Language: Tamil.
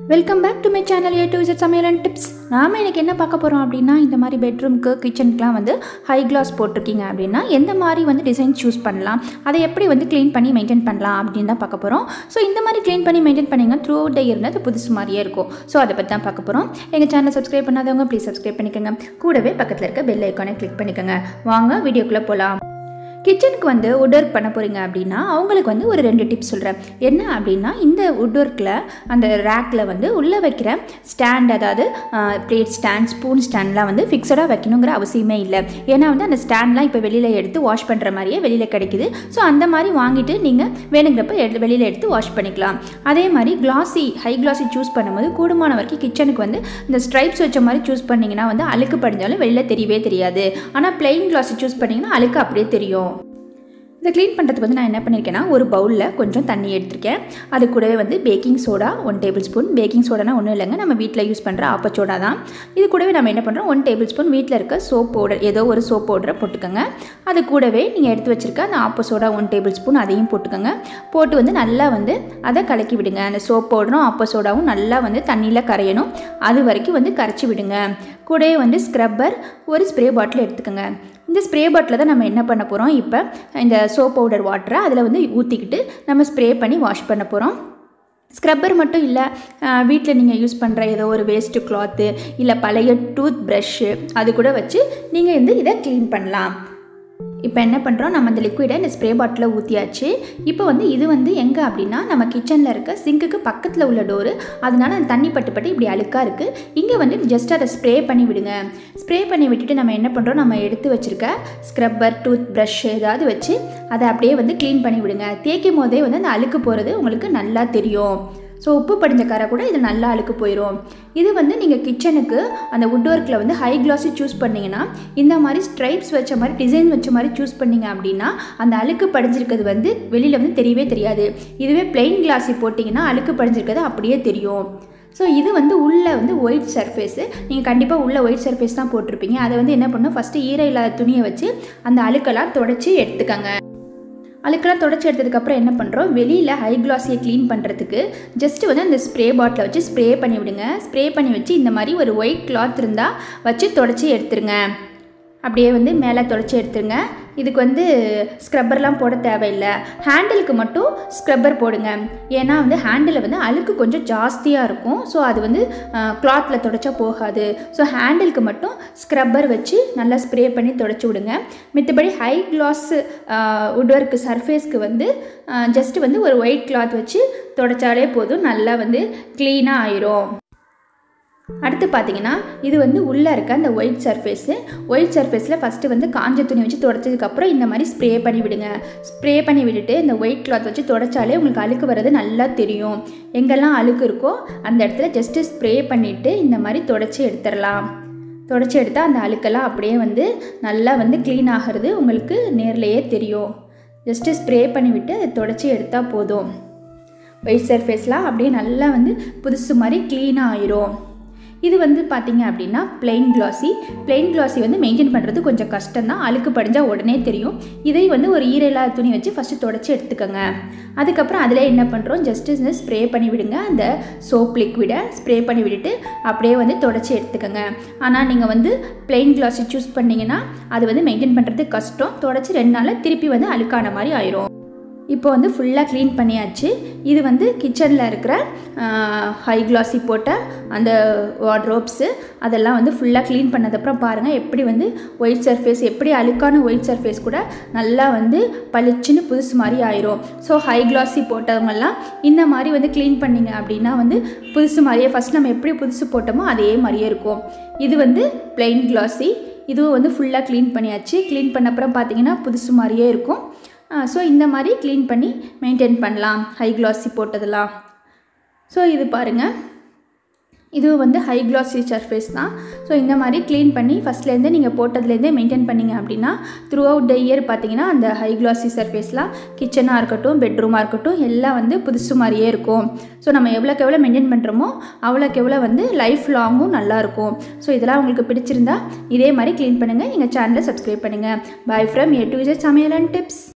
welcome back to my channel A to Z சமையல் அண்ட் டிப்ஸ் நாம் எனக்கு என்ன பார்க்க போகிறோம் அப்படின்னா இந்த மாதிரி பெட்ரூம்க்கு கிச்சனுக்குலாம் வந்து ஹை கிளாஸ் போட்டிருக்கீங்க அப்படின்னா எந்த மாதிரி வந்து டிசைன் சூஸ் பண்ணலாம் அதை எப்படி வந்து க்ளீன் பண்ணி மெயின்டைன் பண்ணலாம் அப்படின்னு தான் பார்க்க போகிறோம் ஸோ இந்த மாதிரி க்ளீன் பண்ணி மெயின்டைன் பண்ணிங்கன்னா த்ரூ அவுட் டே இருந்தால் அது புதுசு மாதிரியே இருக்கும் ஸோ அதை பற்றி தான் பார்க்க போகிறோம் எங்கள் சேனலை சப்ஸ்கிரைப் பண்ணாதவங்க ப்ளீஸ் சப்ஸ்கிரைப் பண்ணிக்கோங்க கூடவே பக்கத்தில் இருக்க பெல் ஐக்கானை கிளிக் பண்ணிக்கோங்க வாங்க வீடியோக்குள்ளே போகலாம் கிச்சனுக்கு வந்து வுட் ஒர்க் பண்ண போகிறீங்க அப்படின்னா அவங்களுக்கு வந்து ஒரு ரெண்டு டிப்ஸ் சொல்கிறேன் என்ன அப்படின்னா இந்த வுட் ஒர்க்கில் அந்த ரேக்கில் வந்து உள்ளே வைக்கிற ஸ்டாண்ட் அதாவது பிளேட் ஸ்டாண்ட் ஸ்பூன் ஸ்டாண்ட்லாம் வந்து ஃபிக்ஸடாக வைக்கணுங்கிற அவசியமே இல்லை ஏன்னா வந்து அந்த ஸ்டாண்ட்லாம் இப்போ வெளியில் எடுத்து வாஷ் பண்ணுற மாதிரியே வெளியில் கிடைக்குது ஸோ அந்த மாதிரி வாங்கிட்டு நீங்கள் வேணுங்கிறப்ப எடு வெளியில் எடுத்து வாஷ் பண்ணிக்கலாம் அதே மாதிரி கிளாஸி ஹை கிளாஸி சூஸ் பண்ணும்போது கூடுமான வரைக்கும் கிச்சனுக்கு வந்து இந்த ஸ்ட்ரைப்ஸ் வச்ச மாதிரி சூஸ் பண்ணிங்கன்னா வந்து அழுக்கு படிஞ்சாலும் வெளியில் தெரியவே தெரியாது ஆனால் பிளெயின் கிளாஸி சூஸ் பண்ணிங்கன்னா அழுக்கு அப்படியே தெரியும் இதை க்ளீன் பண்ணுறதுக்கு வந்து நான் என்ன பண்ணியிருக்கேன்னா ஒரு பவுலில் கொஞ்சம் தண்ணி எடுத்திருக்கேன் அது கூடவே வந்து baking soda one tablespoon baking சோடானா ஒன்றும் இல்லைங்க நம்ம வீட்டில் யூஸ் பண்ணுற ஆப்பச்சோடா தான் இது கூடவே நம்ம என்ன பண்ணுறோம் ஒன் டேபிள் ஸ்பூன் வீட்டில் இருக்க சோப் பவுடர் ஏதோ ஒரு சோப் பவுடரை போட்டுக்கோங்க அது கூடவே நீங்கள் எடுத்து வச்சுருக்க அந்த ஆப்ப சோடா ஒன் டேபிள் ஸ்பூன் அதையும் போட்டுக்கோங்க போட்டு வந்து நல்லா வந்து அதை கலக்கி விடுங்க அந்த சோப் பவுடரும் ஆப்ப சோடாவும் நல்லா வந்து தண்ணியில் கரையணும் அது வரைக்கும் வந்து கரைச்சி விடுங்க கூடவே வந்து ஸ்க்ரப்பர் ஒரு ஸ்ப்ரே பாட்டில் எடுத்துக்கோங்க இந்த ஸ்ப்ரே பாட்டில் தான் நம்ம என்ன பண்ண போகிறோம் இப்போ இந்த சோப் பவுடர் வாட்டரை அதில் வந்து ஊற்றிக்கிட்டு நம்ம ஸ்ப்ரே பண்ணி வாஷ் பண்ண போகிறோம் ஸ்க்ரப்பர் மட்டும் இல்லை வீட்டில் நீங்கள் யூஸ் பண்ணுற ஏதோ ஒரு வேஸ்ட்டு கிளாத்து இல்லை பழைய டூத் ப்ரஷ்ஷு அது கூட வச்சு நீங்கள் வந்து இதை க்ளீன் பண்ணலாம் இப்போ என்ன பண்ணுறோம் நம்ம அந்த லிக்விடை இந்த ஸ்ப்ரே பாட்டிலில் ஊற்றியாச்சு இப்போ வந்து இது வந்து எங்கே அப்படின்னா நம்ம கிச்சனில் இருக்க சிங்க்குக்கு பக்கத்தில் உள்ள டோரு அதனால அந்த தண்ணி பட்டு பட்டு இப்படி அழுக்காக இருக்குது இங்கே வந்து ஜஸ்ட் அதை ஸ்ப்ரே பண்ணி விடுங்க ஸ்ப்ரே பண்ணி விட்டுட்டு நம்ம என்ன பண்ணுறோம் நம்ம எடுத்து வச்சுருக்க ஸ்க்ரப்பர் டூத் ப்ரஷ் ஏதாவது வச்சு அதை அப்படியே வந்து க்ளீன் பண்ணி விடுங்க தேய்க்கும் போதே வந்து அந்த அழுக்கு போகிறது உங்களுக்கு நல்லா தெரியும் ஸோ உப்பு படிஞ்ச கரை கூட இது நல்லா அழுக்கு போயிடும் இது வந்து நீங்கள் கிச்சனுக்கு அந்த வுட் ஒர்க்கில் வந்து ஹை கிளாஸு சூஸ் பண்ணிங்கன்னா இந்த மாதிரி ஸ்ட்ரைப்ஸ் வச்ச மாதிரி டிசைன் வச்ச மாதிரி சூஸ் பண்ணிங்க அப்படின்னா அந்த அழுக்கு படிஞ்சிருக்கிறது வந்து வெளியில் வந்து தெரியவே தெரியாது இதுவே பிளெயின் கிளாஸி போட்டிங்கன்னா அழுக்கு படிஞ்சிருக்கிறது அப்படியே தெரியும் ஸோ இது வந்து உள்ளே வந்து ஒயிட் சர்ஃபேஸு நீங்கள் கண்டிப்பாக உள்ள ஒயிட் சர்ஃபேஸ் தான் போட்டிருப்பீங்க அதை வந்து என்ன பண்ணணும் ஃபஸ்ட்டு ஈர இல்லாத துணியை வச்சு அந்த அழுக்கெல்லாம் தொடச்சி எடுத்துக்கங்க அழுக்கெல்லாம் தொடச்சி எடுத்ததுக்கப்புறம் என்ன பண்ணுறோம் வெளியில் ஹை கிளாஸியை க்ளீன் பண்ணுறதுக்கு ஜஸ்ட்டு வந்து அந்த ஸ்ப்ரே பாட்டில் வச்சு ஸ்ப்ரே பண்ணி விடுங்க ஸ்ப்ரே பண்ணி வச்சு இந்த மாதிரி ஒரு ஒயிட் கிளாத் இருந்தால் வச்சு தொடச்சி எடுத்துருங்க அப்படியே வந்து மேலே தொடச்சி எடுத்துருங்க இதுக்கு வந்து ஸ்க்ரப்பர்லாம் போட தேவையில்லை ஹேண்டிலுக்கு மட்டும் ஸ்க்ரப்பர் போடுங்க ஏன்னா வந்து ஹேண்டில் வந்து அழுக்கு கொஞ்சம் ஜாஸ்தியாக இருக்கும் ஸோ அது வந்து கிளாத்தில் தொடச்சா போகாது ஸோ ஹேண்டிலுக்கு மட்டும் ஸ்க்ரப்பர் வச்சு நல்லா ஸ்ப்ரே பண்ணி தொடச்சி விடுங்க மித்தபடி ஹை கிளாஸ் வுட் ஒர்க்கு சர்ஃபேஸ்க்கு வந்து ஜஸ்ட்டு வந்து ஒரு ஒயிட் கிளாத் வச்சு தொடச்சாலே போதும் நல்லா வந்து க்ளீனாக ஆயிரும் அடுத்து பார்த்தீங்கன்னா இது வந்து உள்ளே இருக்க அந்த ஒயிட் சர்ஃபேஸு ஒயிட் சர்ஃபேஸில் ஃபஸ்ட்டு வந்து காஞ்ச துணி வச்சு தொடச்சதுக்கப்புறம் இந்த மாதிரி ஸ்ப்ரே பண்ணி விடுங்க ஸ்ப்ரே பண்ணி விட்டுட்டு இந்த ஒயிட் கிளாத் வச்சு தொடச்சாலே உங்களுக்கு அழுக்கு வர்றது நல்லா தெரியும் எங்கெல்லாம் அழுக்கு இருக்கோ அந்த இடத்துல ஜஸ்ட்டு ஸ்ப்ரே பண்ணிவிட்டு இந்த மாதிரி தொடச்சி எடுத்துடலாம் தொடச்சி எடுத்தால் அந்த அழுக்கெல்லாம் அப்படியே வந்து நல்லா வந்து க்ளீன் ஆகிறது உங்களுக்கு நேர்லேயே தெரியும் ஜஸ்ட்டு ஸ்ப்ரே பண்ணிவிட்டு அதை தொடச்சி எடுத்தால் போதும் ஒயிட் சர்ஃபேஸ்லாம் அப்படியே நல்லா வந்து புதுசு மாதிரி க்ளீனாக ஆயிரும் இது வந்து பார்த்தீங்க அப்படின்னா பிளெயின் கிளாஸி பிளெயின் கிளாஸி வந்து மெயின்டைன் பண்ணுறது கொஞ்சம் கஷ்டம் தான் அழுக்கு படிஞ்சால் உடனே தெரியும் இதை வந்து ஒரு ஈரலாத துணி வச்சு ஃபஸ்ட்டு தொடச்சி எடுத்துக்கோங்க அதுக்கப்புறம் அதில் என்ன பண்ணுறோம் ஜஸ்ட்டு இந்த ஸ்ப்ரே பண்ணி விடுங்க அந்த சோப் லிக்விடை ஸ்ப்ரே பண்ணி விட்டுட்டு அப்படியே வந்து தொடச்சி எடுத்துக்கோங்க ஆனால் நீங்கள் வந்து பிளெயின் கிளாஸி சூஸ் பண்ணிங்கன்னா அது வந்து மெயின்டைன் பண்ணுறது கஷ்டம் தொடச்சி ரெண்டு நாளில் திருப்பி வந்து அழுக்கான மாதிரி ஆயிரும் இப்போ வந்து ஃபுல்லாக க்ளீன் பண்ணியாச்சு இது வந்து கிச்சனில் இருக்கிற ஹை கிளாஸி போட்ட அந்த வார்ட்ரோப்ஸு அதெல்லாம் வந்து ஃபுல்லாக க்ளீன் பண்ணதுக்கப்புறம் பாருங்கள் எப்படி வந்து ஒயிட் சர்ஃபேஸ் எப்படி அழுக்கான ஒயிட் சர்ஃபேஸ் கூட நல்லா வந்து பளிச்சுன்னு புதுசு மாதிரி ஆயிரும் ஸோ ஹை கிளாஸி போட்டவங்கெல்லாம் இந்த மாதிரி வந்து க்ளீன் பண்ணிங்க அப்படின்னா வந்து புதுசு மாதிரியே ஃபஸ்ட் நம்ம எப்படி புதுசு போட்டோமோ அதே மாதிரியே இருக்கும் இது வந்து பிளெயின் கிளாஸி இதுவும் வந்து ஃபுல்லாக க்ளீன் பண்ணியாச்சு க்ளீன் பண்ண அப்புறம் பார்த்தீங்கன்னா புதுசு மாதிரியே இருக்கும் ஸோ இந்த மாதிரி க்ளீன் பண்ணி மெயின்டைன் பண்ணலாம் ஹை கிளாஸி போட்டதெல்லாம் ஸோ இது பாருங்கள் இது வந்து ஹை கிளாஸி சர்ஃபேஸ் தான் ஸோ இந்த மாதிரி க்ளீன் பண்ணி ஃபஸ்ட்லேருந்தே நீங்கள் போட்டதுலேருந்தே மெயின்டைன் பண்ணிங்க அப்படின்னா த்ரூ அவுட் த இயர் பார்த்தீங்கன்னா அந்த ஹை கிளாஸி சர்ஃபேஸ்லாம் கிச்சனாக இருக்கட்டும் பெட்ரூமாக இருக்கட்டும் எல்லாம் வந்து புதுசு மாதிரியே இருக்கும் ஸோ நம்ம எவ்வளோக்கு எவ்வளோ மெயின்டைன் பண்ணுறோமோ அவ்வளோக்கு எவ்வளோ வந்து லைஃப் லாங்கும் நல்லாயிருக்கும் ஸோ இதெல்லாம் உங்களுக்கு பிடிச்சிருந்தா இதே மாதிரி க்ளீன் பண்ணுங்கள் எங்கள் சேனலை சப்ஸ்கிரைப் பண்ணுங்கள் bye from A to Z சமையல் அண்ட் டிப்ஸ்